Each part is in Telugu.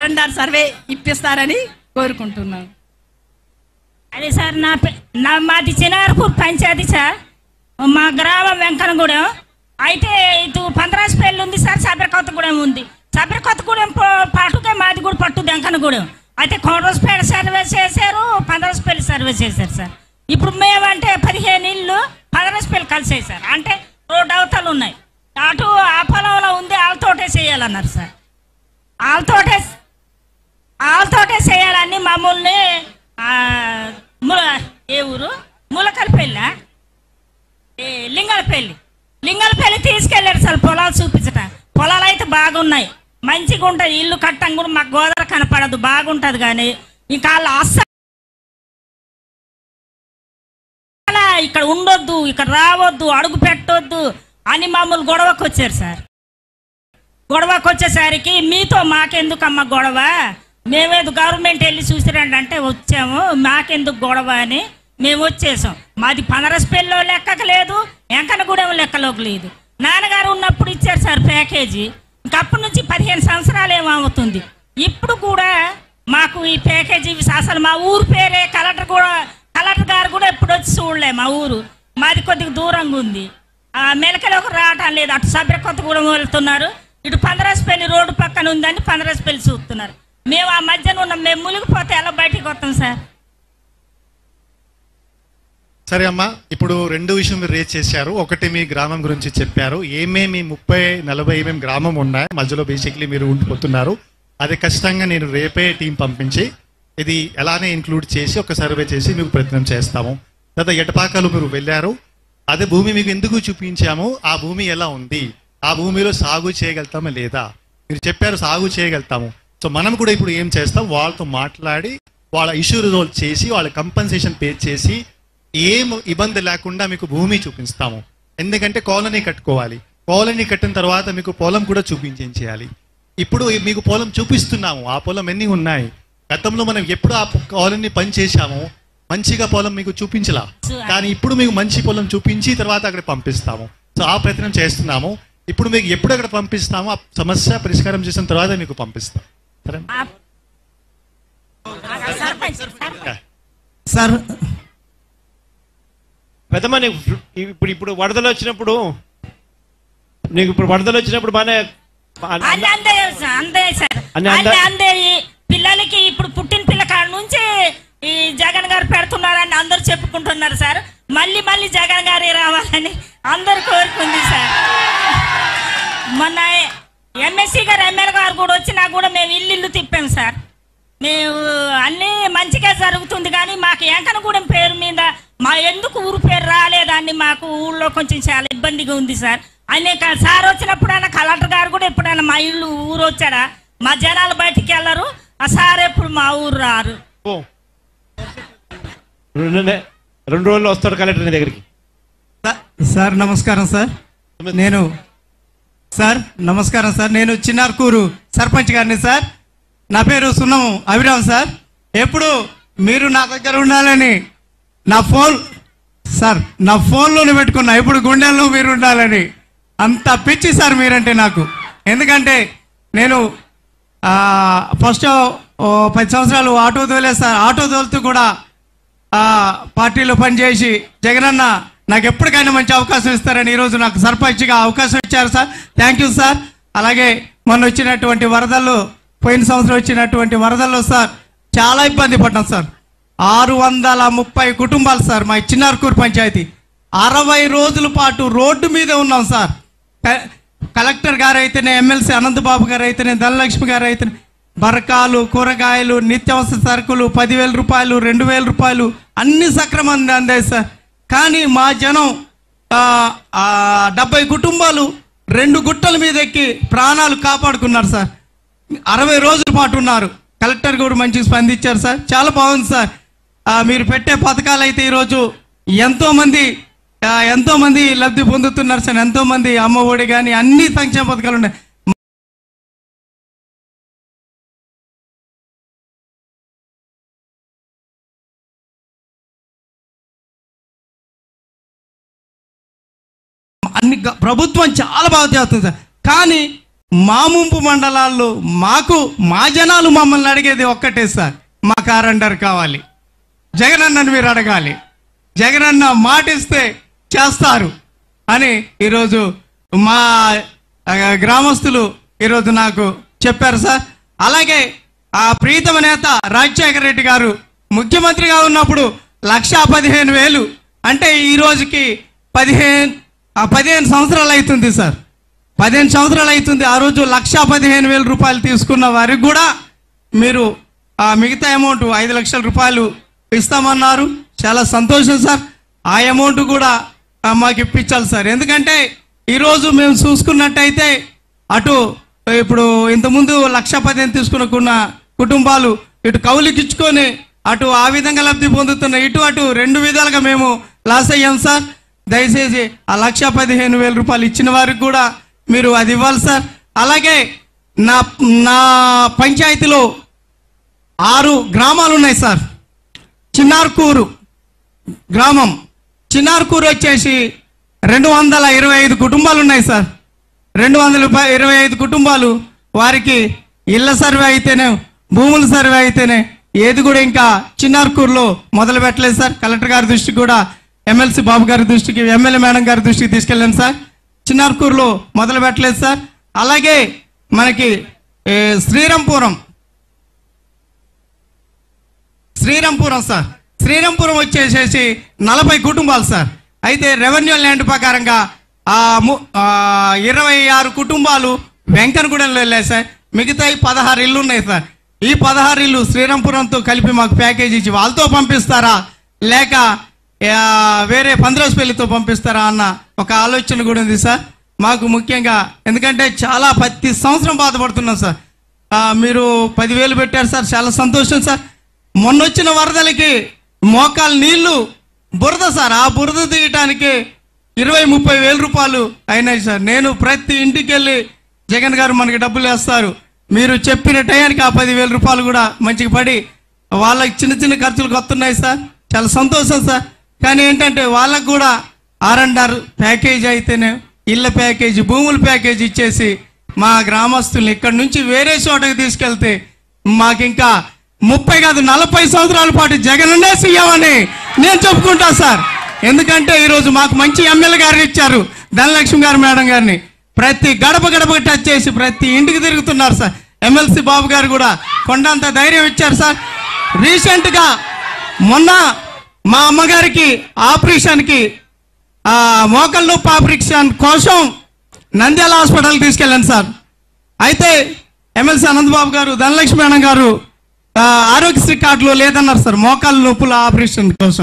సెకండార్ సర్వే ఇప్పిస్తారని కోరుకుంటున్నాను అదే సార్ నా పే- నా మాది చిన్నారపూర్ పంచాయతీ సార్ మా గ్రామం వెంకనగూడెం అయితే ఇటు పందరాజపల్లి ఉంది సార్ సబిరకొత్తగూడెం ఉంది సబిరకొత్తగూడెం ప- పాటుగా మాది కూడా పట్టు వెంకనగూడెం అయితే కోటరస్పేట సర్వే చేశారు పందరాజపల్లి సర్వే చేశారు సార్ ఇప్పుడు మేమంటే పదిహేను ఇళ్ళు పందరాజపల్లి కలిసాయి సార్ అంటే రోడ్డు అవతలు ఉన్నాయి అటు ఆ పొలంలో ఉంది వాళ్ళతోటే చేయాలన్నారు సార్ వాళ్ళతోటే వాళ్ళతోటే చేయాలని మమ్మల్ని ఆ, ముల ఏ ఊరు ములకలపల్లి లింగలపల్లి లింగలపల్లి తీసుకెళ్ళారు సార్ పొలాలు చూపించట పొలాలు అయితే బాగున్నాయి మంచిగా ఉంటుంది ఇల్లు కట్టం కూడా మాకు గోదావరి కనపడదు బాగుంటది కానీ ఇంకా వాళ్ళు అస్సలు ఇక్కడ ఉండొద్దు ఇక్కడ రావద్దు అడుగు పెట్టొద్దు అని మమ్మల్ని గొడవకు వచ్చారు సార్ గొడవకు వచ్చేసరికి మీతో మాకెందుకమ్మ గొడవ మేమేదో గవర్నమెంట్ వెళ్ళి చూసిరండి అంటే వచ్చాము మాకెందుకు గొడవ అని మేము వచ్చేసాం మాది పనరసపల్లిలో లెక్కకు లేదు వెంకనగూడెం లెక్కలోకి లేదు నాన్నగారు ఉన్నప్పుడు ఇచ్చారు సార్ ప్యాకేజీ ఇంకప్పటి నుంచి పదిహేను సంవత్సరాలు ఏమవుతుంది ఇప్పుడు కూడా మాకు ఈ ప్యాకేజీ అసలు మా ఊరు పేరే కలెక్టర్ కూడా కలెక్టర్ గారు కూడా ఎప్పుడు వచ్చి చూడలే మా ఊరు మాది కొద్దిగా దూరంగా ఉంది ఆ మెలకలోకి రావటం లేదు అటు సభ్య కొత్తగూడెం వెళ్తున్నారు ఇటు పందరాజపల్లి రోడ్డు పక్కన ఉందని పందరాజపల్లి చూస్తున్నారు మేము ఆ మధ్యన ఉన్న మేము మునిగిపోతే ఎలా బయటికి వస్తాం సార్ సరే అమ్మా ఇప్పుడు రెండు విషయం మీరు రేజ్ చేశారు ఒకటి మీ గ్రామం గురించి చెప్పారు ఏమేమి ముప్పై నలభై ఏమేమి గ్రామం ఉన్నాయి మధ్యలో బేసిక్లీ మీరు ఉండిపోతున్నారు అది ఖచ్చితంగా నేను రేపే టీం పంపించి ఇది ఎలానే ఇంక్లూడ్ చేసి ఒక సర్వే చేసి మీకు ప్రయత్నం చేస్తాము తర్వాత ఎటపాకాలు మీరు వెళ్ళారు అదే భూమి మీకు ఎందుకు చూపించాము ఆ భూమి ఎలా ఉంది ఆ భూమిలో సాగు చేయగలుగుతామా లేదా మీరు చెప్పారు సాగు చేయగలుగుతాము సో మనం కూడా ఇప్పుడు ఏం చేస్తాం వాళ్ళతో మాట్లాడి వాళ్ళ ఇష్యూ రిజాల్వ్ చేసి వాళ్ళ కంపన్సేషన్ పే చేసి ఏం ఇబ్బంది లేకుండా మీకు భూమి చూపిస్తాము ఎందుకంటే కాలనీ కట్టుకోవాలి కాలనీ కట్టిన తర్వాత మీకు పొలం కూడా చూపించేయాలి ఇప్పుడు మీకు పొలం చూపిస్తున్నాము ఆ పొలం ఎన్ని ఉన్నాయి గతంలో మనం ఎప్పుడు ఆ కాలనీ పని చేశాము మంచిగా పొలం మీకు చూపించలా కానీ ఇప్పుడు మీకు మంచి పొలం చూపించి తర్వాత అక్కడ పంపిస్తాము సో ఆ ప్రయత్నం చేస్తున్నాము ఇప్పుడు మీకు ఎప్పుడు అక్కడ పంపిస్తామో ఆ సమస్య పరిష్కారం చేసిన తర్వాత మీకు పంపిస్తాం సరే ఆ- సర్పంచ్ సర్పంచ్ సార్ పెద్దమ్మ నీకు ఇప్పుడు ఇప్పుడు వరదలు వచ్చినప్పుడు నీకు ఇప్పుడు వరదలు వచ్చినప్పుడు బాగానే అన్ని అందే సార్, అందే సార్ అన్ని అంద- అన్ని అందే ఈ పిల్లలకి ఇప్పుడు పుట్టిన పిల్లకాడ నుంచి ఈ జగన్ గారు పెడుతున్నారని అందరూ చెప్పుకుంటున్నారు సార్ మళ్ళీ మళ్ళీ జగన్ గారే రావాలని అందరు కోరుకుంది సార్ మొన్న ఎంఎస్సీ గారు ఎమ్మెల్యే గారు కూడా వచ్చినా కూడా మేము ఇల్లు ఇల్లు తిప్పాం సార్ మేము అన్నీ మంచిగా జరుగుతుంది కానీ మాకు ఎంకనగూడెం పేరు మీద మా ఎందుకు ఊరు పేరు రాలేదని మాకు ఊళ్ళో కొంచెం చాలా ఇబ్బందిగా ఉంది సార్ అనేక సార్ వచ్చినప్పుడైనా కలెక్టర్ గారు కూడా ఎప్పుడైనా మా ఇల్లు ఊరు వచ్చాడా మా జనాలు బయటికి వెళ్ళరు ఆ సార్ ఎప్పుడు మా ఊరు రారు ఓ. రెండు నె- రెండు రోజులు వస్తాడు కలెక్టర్ నీ దగ్గరికి సా- సార్ నమస్కారం సార్ నేను సార్ నమస్కారం సార్ నేను చిన్నార్కూరు సర్పంచ్ గారిని సార్ నా పేరు సున్నం అభిరామ్ సార్ ఎప్పుడు మీరు నా దగ్గర ఉండాలని నా ఫోన్ సార్ నా ఫోన్లోనే పెట్టుకున్నా ఇప్పుడు గుండెల్లో మీరు ఉండాలని అంత పిచ్చి సార్ మీరంటే నాకు ఎందుకంటే నేను ఆ, ఫస్ట్ ఓ పది సంవత్సరాలు ఆటో తోలే సార్ ఆటో తోలుతూ కూడా ఆ, పార్టీలో పనిచేసి జగనన్న నాకు ఎప్పటికైనా మంచి అవకాశం ఇస్తారని ఈరోజు నాకు సర్పంచ్గా అవకాశం ఇచ్చారు సార్ థ్యాంక్ యూ సార్ అలాగే మొన్న వచ్చినటువంటి వరదల్లో పోయిన సంవత్సరం వచ్చినటువంటి వరదల్లో సార్ చాలా ఇబ్బంది పడ్డాం సార్ ఆరు వందల ముప్పై కుటుంబాలు సార్ మా చిన్నార్కూరు పంచాయతీ అరవై రోజుల పాటు రోడ్డు మీదే ఉన్నాం సార్ క- కలెక్టర్ గారు అయితేనే ఎమ్మెల్సీ అనంతబాబు గారు అయితేనే ధనలక్ష్మి గారు అయితేనే బరకాలు కూరగాయలు నిత్యావసర సరుకులు పదివేల రూపాయలు రెండు వేల రూపాయలు అన్ని సక్రమంగా అందాయి సార్ కానీ మా జనం ఆ, ఆ, డెబ్బై కుటుంబాలు రెండు గుట్టల మీద ఎక్కి ప్రాణాలు కాపాడుకున్నారు సార్ అరవై రోజుల పాటు ఉన్నారు కలెక్టర్ కూడా మంచిగా స్పందించారు సార్ చాలా బాగుంది సార్ ఆ, మీరు పెట్టే పథకాలు అయితే ఈరోజు ఎంతో మంది ఆ, ఎంతో మంది లబ్ధి పొందుతున్నారు సార్ ఎంతో మంది అమ్మ ఒడి కానీ అన్ని సంక్షేమ పథకాలు ఉన్నాయి అన్ని గ- ప్రభుత్వం చాలా బాగా చేస్తుంది సార్ కానీ మా ముంపు మండలాల్లో మాకు మా జనాలు మమ్మల్ని అడిగేది ఒక్కటే సార్ మా కారండర్ కావాలి జగనన్నని మీరు అడగాలి జగనన్న మాటిస్తే చేస్తారు అని ఈరోజు మా ఆ, గ్రామస్తులు ఈరోజు నాకు చెప్పారు సార్ అలాగే ఆ ప్రీతమ నేత రాజశేఖర రెడ్డి గారు ముఖ్యమంత్రిగా ఉన్నప్పుడు లక్షా పదిహేను వేలు అంటే ఈ రోజుకి పదిహేను ఆ, పదిహేను సంవత్సరాలు అవుతుంది సార్ పదిహేను సంవత్సరాలు అవుతుంది ఆ రోజు లక్షా పదిహేను వేల రూపాయలు తీసుకున్న వారికి కూడా మీరు ఆ మిగతా అమౌంట్ ఐదు లక్షల రూపాయలు ఇస్తామన్నారు చాలా సంతోషం సార్ ఆ అమౌంట్ కూడా ఆ, మాకు ఇప్పించాలి సార్ ఎందుకంటే ఈరోజు మేము చూసుకున్నట్టయితే అటు ఇప్పుడు ఇంతకుముందు లక్ష పదిహేను తీసుకున్న కుటుంబాలు ఇటు కౌలుకిచ్చుకొని అటు ఆ విధంగా లబ్ధి పొందుతున్న ఇటు అటు రెండు విధాలుగా మేము లాస్ అయ్యాం సార్ దయచేసి ఆ లక్ష పదిహేను వేల రూపాయలు ఇచ్చిన వారికి కూడా మీరు అది ఇవ్వాలి సార్ అలాగే నా నా పంచాయతీలో ఆరు గ్రామాలు ఉన్నాయి సార్ చిన్నార్కూరు గ్రామం చిన్నార్కూరు వచ్చేసి రెండు వందల ఇరవై ఐదు కుటుంబాలు ఉన్నాయి సార్ రెండు వందల ప- ఇరవై ఐదు కుటుంబాలు వారికి ఇళ్ల సర్వే అయితేనే భూముల సర్వే అయితేనే ఏది కూడా ఇంకా చిన్నార్కూరులో మొదలు పెట్టలేదు సార్ కలెక్టర్ గారి దృష్టికి కూడా ఎమ్మెల్సీ బాబు గారి దృష్టికి ఎమ్మెల్యే మేడం గారి దృష్టికి తీసుకెళ్ళాను సార్ చిన్నార్కూరులో మొదలు పెట్టలేదు సార్ అలాగే మనకి ఏ, శ్రీరంపురం శ్రీరంపురం సార్ శ్రీరంపురం వచ్చేసేసి నలభై కుటుంబాలు సార్ అయితే రెవెన్యూ ల్యాండ్ ప్రకారంగా ఆ ము- ఆ ఇరవై ఆరు కుటుంబాలు వెంకనగూడెంలో వెళ్ళాయి సార్ మిగతా ఈ పదహారు ఇల్లు ఉన్నాయి సార్ ఈ పదహారు ఇల్లు శ్రీరంపురంతో కలిపి మాకు ప్యాకేజ్ ఇచ్చి వాళ్ళతో పంపిస్తారా లేక ఆ, వేరే పంద్రోజుపల్లితో పంపిస్తారా అన్న ఒక ఆలోచన కూడా ఉంది సార్ మాకు ముఖ్యంగా ఎందుకంటే చాలా ప్రతి సంవత్సరం బాధపడుతున్నాం సార్ ఆ, మీరు పదివేలు పెట్టారు సార్ చాలా సంతోషం సార్ మొన్న వచ్చిన వరదలకి మోకాలు నీళ్లు బురద సార్ ఆ బురద తీయటానికి ఇరవై ముప్పై వేల రూపాయలు అయినాయి సార్ నేను ప్రతి ఇంటికి వెళ్ళి జగన్ గారు మనకి డబ్బులు వేస్తారు మీరు చెప్పిన టయానికి ఆ పదివేల రూపాయలు కూడా మంచిగా పడి వాళ్ళకి చిన్న చిన్న ఖర్చులు వస్తున్నాయి సార్ చాలా సంతోషం సార్ కానీ ఏంటంటే వాళ్ళకు కూడా ఆర్ అండ్ ఆర్ ప్యాకేజ్ అయితేనే ఇళ్ళ ప్యాకేజీ భూముల ప్యాకేజ్ ఇచ్చేసి మా గ్రామస్తుల్ని ఇక్కడి నుంచి వేరే చోటకి తీసుకెళ్తే మాకింకా ముప్పై కాదు నలభై సంవత్సరాల పాటు జగనన్నే సీఎం అని నేను చెప్పుకుంటా సార్ ఎందుకంటే ఈరోజు మాకు మంచి ఎమ్మెల్యే గారిని ఇచ్చారు ధనలక్ష్మి గారు మేడం గారిని ప్రతి గడప గడప టచ్ చేసి ప్రతి ఇంటికి తిరుగుతున్నారు సార్ ఎమ్మెల్సీ బాబు గారు కూడా కొండంత ధైర్యం ఇచ్చారు సార్ రీసెంట్ గా మొన్న మా అమ్మగారికి ఆపరేషన్కి ఆ మోకల్ నొప్పి ఆపరేషన్ కోసం నంద్యాల హాస్పిటల్ తీసుకెళ్ళాను సార్ అయితే ఎమ్మెల్సీ అనంతబాబు గారు ధనలక్ష్మి మేడం గారు ఆ, ఆరోగ్యశ్రీ కార్డులో లేదన్నారు సార్ మోకాళ్ళ నొప్పుల ఆపరేషన్ కోసం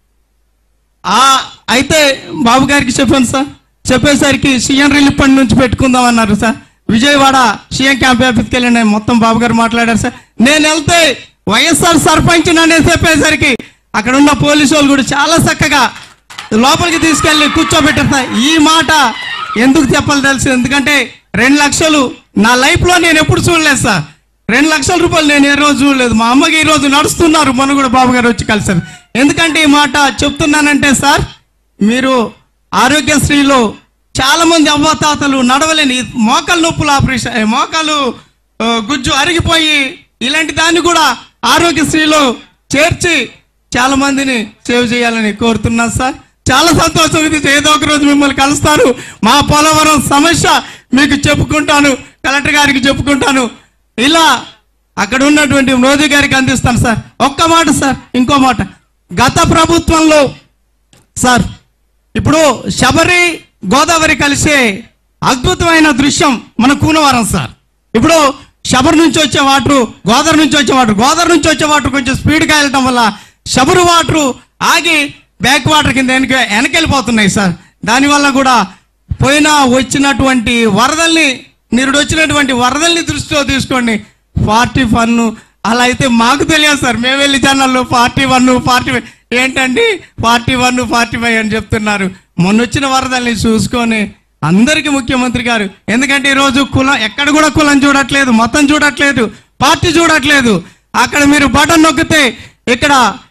ఆ అయితే బాబు గారికి చెప్పాను సార్ చెప్పేసరికి సీఎం రిలీఫ్ ఫండ్ నుంచి పెట్టుకుందాం అన్నారు సార్ విజయవాడ సీఎం క్యాంప్ ఆఫీస్కి వెళ్ళి నేను మొత్తం బాబు గారు మాట్లాడారు సార్ నేను వెళ్తే వైఎస్ఆర్ సర్పంచ్ అనేది చెప్పేసరికి అక్కడ ఉన్న పోలీసు వాళ్ళు కూడా చాలా చక్కగా లోపలికి తీసుకెళ్ళి కూర్చోబెట్టారు సార్ ఈ మాట ఎందుకు చెప్పాలి తెలుసు ఎందుకంటే రెండు లక్షలు నా లైఫ్లో నేను ఎప్పుడు చూడలేదు సార్ రెండు లక్షల రూపాయలు నేను ఏ రోజు చూడలేదు మా అమ్మకి ఈ రోజు నడుస్తున్నారు మొన్న కూడా బాబు గారు వచ్చి కలిసారు ఎందుకంటే ఈ మాట చెప్తున్నానంటే సార్ మీరు ఆరోగ్యశ్రీలో చాలా మంది అవ్వతాతలు నడవలేని మోకాలు నొప్పులు ఆపరేషన్ ఏ, మోకాలు ఆ, గుజ్జు అరిగిపోయి ఇలాంటి దాన్ని కూడా ఆరోగ్యశ్రీలో చేర్చి చాలా మందిని సేవ్ చేయాలని కోరుతున్నాను సార్ చాలా సంతోషం ఇది ఏదో ఒక రోజు మిమ్మల్ని కలుస్తాను మా పోలవరం సమస్య మీకు చెప్పుకుంటాను కలెక్టర్ గారికి చెప్పుకుంటాను ఇలా అక్కడ ఉన్నటువంటి మోదీ గారికి అందిస్తాను సార్ ఒక్క మాట సార్ ఇంకో మాట గత ప్రభుత్వంలో సార్ ఇప్పుడు శబరి గోదావరి కలిసే అద్భుతమైన దృశ్యం మన కూనవరం సార్ ఇప్పుడు శబరి నుంచి వచ్చే వాటర్ గోదావరి నుంచి వచ్చే వాటర్ గోదావరి నుంచి వచ్చే వాటర్ కొంచెం స్పీడ్గా వెళ్ళటం వల్ల శబరి వాటర్ ఆగి బ్యాక్ వాటర్ కింద వెనక వెనకెళ్ళిపోతున్నాయి సార్ దానివల్ల కూడా పోయిన వచ్చినటువంటి వరదల్ని నిరుడు వచ్చినటువంటి వరదల్ని దృష్టిలో తీసుకోండి ఫార్టీ వన్ అలా అయితే మాకు తెలియదు సార్ మేము వెళ్ళి ఛానల్లో ఫార్టీ వన్ ఫార్టీ ఫైవ్ ఏంటండి ఫార్టీ వన్ ఫార్టీ ఫైవ్ అని చెప్తున్నారు మొన్న వచ్చిన వరదల్ని చూసుకొని అందరికీ ముఖ్యమంత్రి గారు ఎందుకంటే ఈరోజు కులం ఎక్కడ కూడా కులం చూడట్లేదు మొత్తం చూడట్లేదు పార్టీ చూడట్లేదు అక్కడ మీరు బటన్ నొక్కితే ఇక్కడ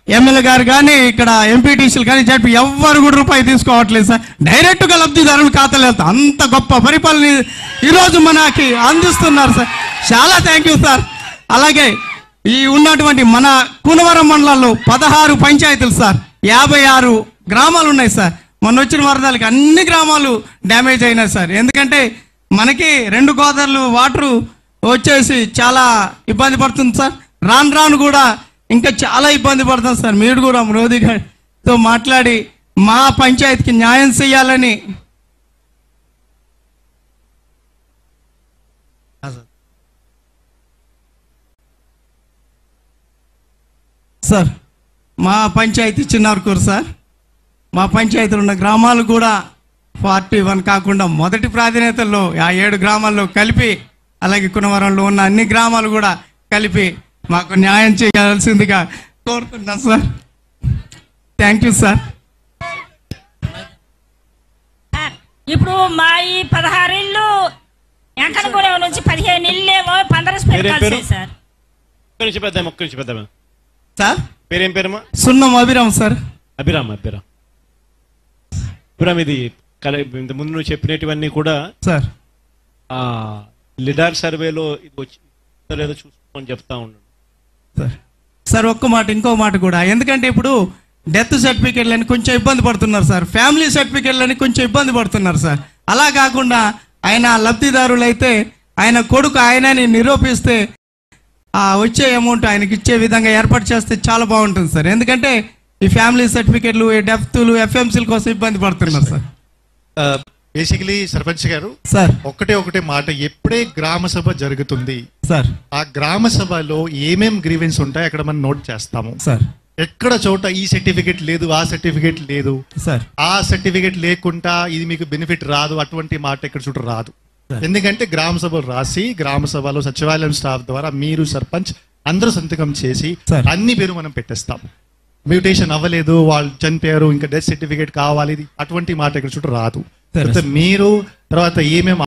ఎమ్మెల్యే గారు కానీ ఇక్కడ ఎంపీటీసీలు కానీ చెప్పి ఎవ్వరు కూడా రూపాయి తీసుకోవట్లేదు సార్ డైరెక్ట్ గా లబ్ధిదారుల ఖాతాలు వెళ్తా అంత గొప్ప పరిపాలన ఈ- ఈరోజు మనకి అందిస్తున్నారు సార్ చాలా థ్యాంక్ యూ సార్ అలాగే ఈ ఉన్నటువంటి మన కూనవరం మండలంలో పదహారు పంచాయతీలు సార్ యాభై ఆరు గ్రామాలు ఉన్నాయి సార్ మొన్న వచ్చిన వరదలకి అన్ని గ్రామాలు డ్యామేజ్ అయినాయి సార్ ఎందుకంటే మనకి రెండు గోదావరిలు వాటరు వచ్చేసి చాలా ఇబ్బంది పడుతుంది సార్ రాను రాను కూడా ఇంకా చాలా ఇబ్బంది పడుతుంది సార్ మీరు కూడా మోదీ గారితో మాట్లాడి మా పంచాయతీకి న్యాయం చేయాలని సార్ మా పంచాయతీ చిన్నార్కూరు సార్ మా పంచాయతీలో ఉన్న గ్రామాలు కూడా ఫార్టీ వన్ కాకుండా మొదటి ప్రాధాన్యతల్లో ఆ ఏడు గ్రామాల్లో కలిపి అలాగే కునవరంలో ఉన్న అన్ని గ్రామాలు కూడా కలిపి మాకు న్యాయం చేయాల్సిందిగా కోరుతున్నాం sir thank you sir sir, ఇప్పుడు మా ఈ పదహారు ఇళ్ళు వెంకటగూడెం నుంచి పదిహేను ఇల్లేమో పందరస్ పేరేం పేరు? పెట్టాల్సి సార్ ఒక్క నుంచి పెద్దాం ఒక్క నుంచి పెద్దామా సార్ పేరేం పేరమ్మా సున్నం అభిరామ్ సార్ అభిరామ్ అభిరామ్ అభిరామ్ ఇది కల ఇంత ముందు నువ్వు చెప్పినటువన్నీ కూడా సార్ ఆ లిడార్ సర్వేలో ఇది వచ్చి లేదో చూసుకోమని చెప్తా ఉన్నాను సార్ సార్ ఒక్క మాట ఇంకో మాట కూడా ఎందుకంటే ఇప్పుడు డెత్ సర్టిఫికేట్లని కొంచెం ఇబ్బంది పడుతున్నారు సార్ ఫ్యామిలీ సర్టిఫికేట్లని కొంచెం ఇబ్బంది పడుతున్నారు సార్ అలా కాకుండా ఆయన లబ్ధిదారులైతే ఆయన కొడుకు ఆయనని నిరూపిస్తే ఆ వచ్చే అమౌంట్ ఆయనకి ఇచ్చే విధంగా ఏర్పాటు చేస్తే చాలా బాగుంటుంది సార్ ఎందుకంటే ఈ ఫ్యామిలీ సర్టిఫికేట్లు ఈ డెప్త్లు ఎఫ్ఎంసీల కోసం ఇబ్బంది పడుతున్నారు సార్ బేసికలీ సర్పంచ్ గారు సార్ ఒకటే ఒకటే మాట ఎప్పుడే గ్రామ సభ జరుగుతుంది సార్ ఆ గ్రామ సభలో ఏమేం గ్రీవెన్స్ ఉంటాయి అక్కడ మనం నోట్ చేస్తాము సార్ ఎక్కడ చోట ఈ సర్టిఫికేట్ లేదు ఆ సర్టిఫికేట్ లేదు సార్ ఆ సర్టిఫికేట్ లేకుండా ఇది మీకు బెనిఫిట్ రాదు అటువంటి మాట ఇక్కడ చూడ రాదు ఎందుకంటే గ్రామ సభలు రాసి గ్రామ సభలో సచివాలయం స్టాఫ్ ద్వారా మీరు సర్పంచ్ అందరూ సంతకం చేసి సార్. అన్ని పేరు మనం పెట్టేస్తాం మ్యూటేషన్ అవ్వలేదు వాళ్ళు చనిపోయారు ఇంకా డెత్ సర్టిఫికేట్ కావాలి ఇది అటువంటి మాట ఇక్కడ చూడ రాదు సరే, అయితే మీరు తర్వాత ఏమేమి